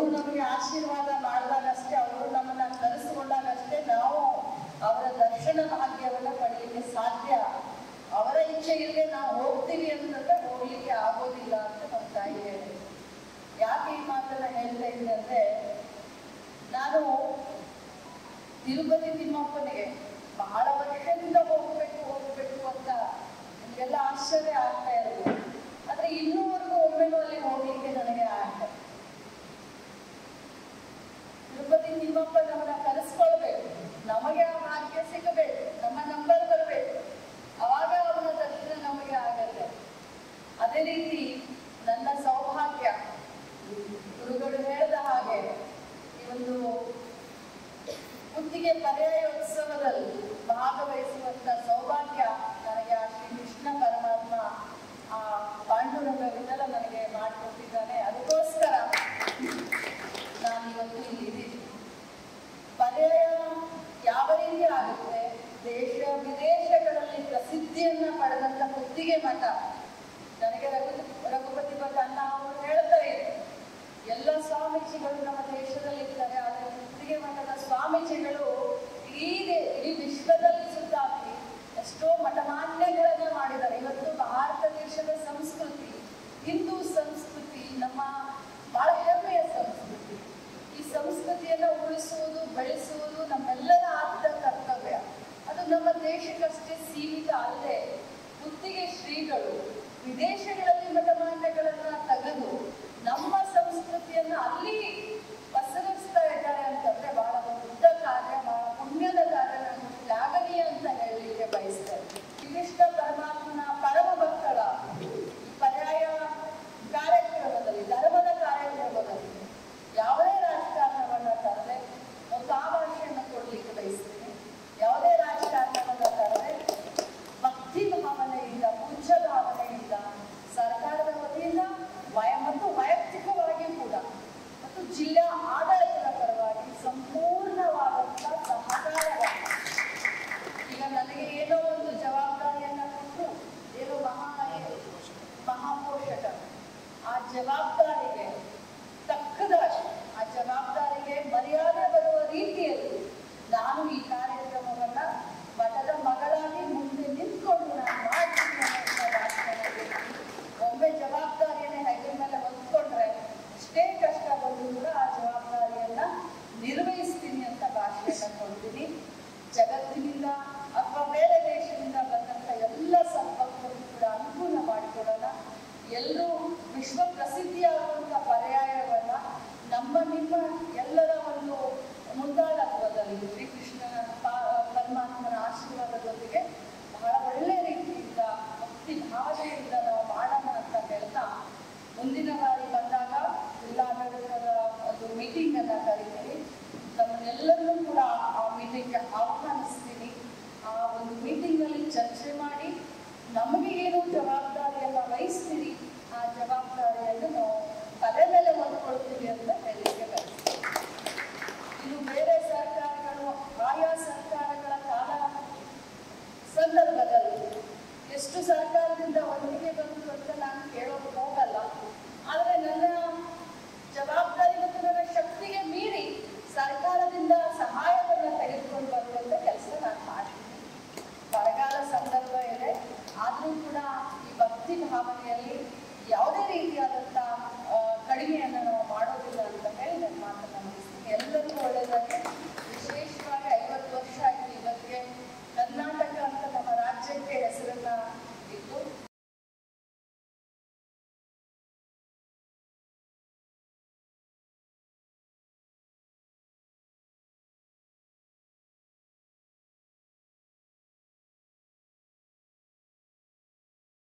ನಮಗೆ ಆಶೀರ್ವಾದ ಮಾಡಿದಾಗಷ್ಟೇ ಅವರು ನಮ್ಮನ್ನ ಕರೆಸಿಕೊಂಡಾಗಷ್ಟೇ ನಾವು ಅವರ ದರ್ಶನ ಭಾಗ್ಯವನ್ನ ಪಡೆಯಲಿಕ್ಕೆ ಸಾಧ್ಯ ಅವರ ಇಚ್ಛೆ ಇಲ್ಲದೆ ನಾವು ಹೋಗ್ತೀವಿ ಅಂತಂದ್ರೆ ಹೋಗ್ಲಿಕ್ಕೆ ಆಗೋದಿಲ್ಲ ಅಂತ ನಮ್ಮ ತಾಯಿ ಹೇಳಿದ್ರು ಯಾಕೆ ಈ ಮಾತನ್ನ ಹೇಳ್ತಾ ಇದ್ದೀನಿ ಅಂದ್ರೆ ನಾನು ತಿರುಪತಿ ತಿಮ್ಮಪ್ಪನಿಗೆ ಬಹಳ ವರ್ಷದಿಂದ ಹೋಗ್ಬೇಕು ಹೋಗ್ಬೇಕು ಅಂತ ನಿಮ್ಗೆಲ್ಲ ಆಶ್ಚರ್ಯ ಆಗ್ತಾ ಇರೋದು ಆದ್ರೆ ಇನ್ನೂವರೆಗೂ ಒಮ್ಮೆನೂ ಅಲ್ಲಿ ಹೋಗ್ಲಿಕ್ಕೆ ನನಗೆ ಆಗ್ತದೆ ತಿರುಪತಿ ತಿಮ್ಮಪ್ಪ ನಮ್ಮನ್ನ ಕರೆಸ್ಕೊಳ್ಬೇಕು ನಮಗೆ ಆ ಭಾಗ್ಯ ಸಿಗಬೇಕು ನಮ್ಮ ನಂಬರ್ ಬರಬೇಕು ಅವಾಗ ಅವನ ದರ್ಶನ ನಮಗೆ ಆಗತ್ತೆ ಅದೇ ರೀತಿ ನನ್ನ ಸೌಭಾಗ್ಯ ಗುರುಗಳು ಹೇಳಿದ ಹಾಗೆ ಈ ಒಂದು ಗುತ್ತಿಗೆ ಪರ್ಯಾಯ ಉತ್ಸವದಲ್ಲಿ ಭಾಗವಹಿಸುವಂತ ಸೌಭಾಗ್ಯ ನನಗೆ ಆ ಶ್ರೀ ಕೃಷ್ಣ ಪರಮಾತ್ಮ ಆ ಪಾಂಡುರಂಗ ವಿಠಲ ನನಗೆ ಮಾಡಿಕೊಟ್ಟಿದ್ದಾನೆ ಅದಕ್ಕೋಸ್ಕರ ನಾನು ಇವತ್ತು ಇಲ್ಲಿ ಇದ್ದೀನಿ ಪರ್ಯಾಯ ಯಾವ ರೀತಿ ಆಗುತ್ತೆ ದೇಶ ವಿದೇಶಗಳಲ್ಲಿ ಪ್ರಸಿದ್ಧಿಯನ್ನ ಪಡೆದಂತ ಮುತ್ತಿಗೆ ಮಠ ನನಗೆ ರಘು ರಘುಪತಿ ಭಟ್ ಅಣ್ಣ ಅವರು ಹೇಳ್ತಾ ಇದ್ರು ಎಲ್ಲ ಸ್ವಾಮೀಜಿಗಳು ನಮ್ಮ ದೇಶದಲ್ಲಿ ಇರ್ತಾರೆ ಆದರೆ ಮುತ್ತಿಗೆ ಮಠದ ಸ್ವಾಮೀಜಿಗಳು ಇಡೀ ದೇ- ಇಡೀ ವಿಶ್ವದಲ್ಲಿ ಸುತ್ತಾಕಿ ಎಷ್ಟೋ ಮಠಮಾನ್ಯಗಳನ್ನ ಮಾಡಿದ್ದಾರೆ ಇವತ್ತು ಭಾರತ ದೇಶದ ಸಂಸ್ಕೃತಿ ಹಿಂದೂ ಸಂಸ್ಕೃತಿ ನಮ್ಮ ಬಹಳ ಹೆಮ್ಮೆಯ ಸಂಸ್ಕೃತಿ ಈ ಸಂಸ್ಕೃತಿಯನ್ನ ಉಳಿಸುವುದು ಬೆಳೆಸುವುದು ನಮ್ಮೆಲ್ಲರ ಆದ್ದ ಕರ್ತವ್ಯ ಅದು ನಮ್ಮ ದೇಶಕ್ಕಷ್ಟೇ ಸೀಮಿತ ಅಲ್ಲದೆ ಮುತ್ತಿಗೆ ಶ್ರೀಗಳು ವಿದೇಶಗಳಲ್ಲಿ ಮಠಮಾನ್ಯಗಳನ್ನ ತೆಗೆದು ನಮ್ಮ ಸಂಸ್ಕೃತಿಯನ್ನ ಅಲ್ಲಿ ಪಸರಿಸ್ತಾ ಇದ್ದಾರೆ ಅಂತಂದ್ರೆ ಬಹಳ ದೊಡ್ಡ ಕಾರ್ಯ ಬಹಳ ಪುಣ್ಯದ ಕಾರ್ಯ ನಾನು ಶ್ಲಾಘನೀಯ ಅಂತ ಹೇಳಲಿಕ್ಕೆ ಬಯಸ್ತೇನೆ ಕೃಷ್ಣ ಪರಮಾತ್ಮನ ಪರಮ ಭಕ್ತರ ಈ ಪರ್ಯಾಯ ಕಾರ್ಯಕ್ರಮದಲ್ಲಿ ಧರ್ಮದ ಕಾರ್ಯಕ್ರಮದಲ್ಲಿ ಯಾವುದೇ ರಾಜಕಾರಣವನ್ನ ತರದೆ ಒಂದು ಆಭಾಷೆಯನ್ನು ಕೊಡ್ಲಿಕ್ಕೆ ಬಯಸ್ತೀನಿ ಯಾವುದೇ ರಾಜಕಾರಣವನ್ನ ತರದೆ ಭಕ್ತಿ ಭಾವನೆಯಿಂದ ಪೂಜ್ಯ ಭಾವನೆಯಿಂದ ಸರ್ಕಾರದ ವತಿಯಿಂದ ವಯ ಮತ್ತು ವೈಯಕ್ತಿಕವಾಗಿ ಕೂಡ ಮತ್ತು ಜಿಲ್ಲಾ ಆಡಳಿತದ ಪರವಾಗಿ ಸಂಪೂರ್ಣವಾದಂಥ ಸಹಕಾರವನ್ನು ಈಗ ನನಗೆ ಏನೋ ಒಂದು ಜವಾಬ್ದಾರಿಯನ್ನ ಕೊಟ್ಟರು ಏನೋ ಮಹಾ ಮಹಾಪೋಷಕ ಆ ಜವಾಬ್ದಾರಿಗೆ ತಕ್ಕದಾಗಿ ಆ ಜವಾಬ್ದಾರಿಗೆ ಮರ್ಯಾದೆ ಬರುವ ರೀತಿಯಲ್ಲಿ ನಾನು ಈ ಕಾರ್ಯಕ್ರಮವನ್ನ ಮಠದ ಮಗಳಾಗಿ ಮುಂದೆ ನಿಂತ್ಕೊಂಡು ನಾನು ಮಾಡ್ತೀನಿ ಅನ್ನೋ ಭಾಷೆಯಲ್ಲಿ ಒಮ್ಮೆ ಜವಾಬ್ದಾರಿಯನ್ನೇ ಹೆಗಲ ಮೇಲೆ ಹೊತ್ಕೊಂಡ್ರೆ ಎಷ್ಟೇ ಕಷ್ಟ ಬಂದರೂ ಕೂಡ ಆ ಜವಾಬ್ದಾರಿಯನ್ನ ನಿರ್ವಹಿಸ್ತೀನಿ ಅಂತ ಭಾಷೆಯನ್ನ ಕೊಡ್ತೀನಿ ಜಗತ್ತಿನಿಂದ ಅಥವಾ ಬೇರೆ ದೇಶದಿಂದ ಬಂದಂತ ಎಲ್ಲ ಸಂಪರ್ಕಕ್ಕೂ ಕೂಡ ಅನುಕೂಲ ಮಾಡಿಕೊಡೋಣ ಎಲ್ಲರೂ ವಿಶ್ವ ಪ್ರಸಿದ್ಧಿಯಾಗುವಂತ ಪರ್ಯಾಯವನ್ನ ನಮ್ಮ ನಿಮ್ಮ ಎಲ್ಲರ ಒಂದು ಮುಂದಾಳತ್ವದಲ್ಲಿ ಶ್ರೀಕೃಷ್ಣನ ಪಾ- ಪರಮಾತ್ಮನ ಆಶೀರ್ವಾದದೊಂದಿಗೆ ಬಹಳ ಒಳ್ಳೆ ರೀತಿಯಿಂದ ಭಕ್ತಿ ಭಾವನೆಯಿಂದ ನಾವು ಮಾಡೋಣ ಅಂತ ಹೇಳ್ತಾ ಮುಂದಿನ ಬಾರಿ ಬಂದಾಗ ಜಿಲ್ಲಾಡಳಿತದ ಒಂದು ಮೀಟಿಂಗ್ ಅನ್ನ ಕರಿತೀನಿ ನಮ್ಮನ್ನೆಲ್ಲರನ್ನೂ ಕೂಡ ಆ ಮೀಟಿಂಗ್ಗೆ ಆಹ್ವಾನಿಸ್ತೀನಿ ಆ ಒಂದು ಮೀಟಿಂಗ್ ಅಲ್ಲಿ ಚರ್ಚೆ ಮಾಡಿ ನಮಗೆ ಏನು ಜವಾಬ್ದಾರಿ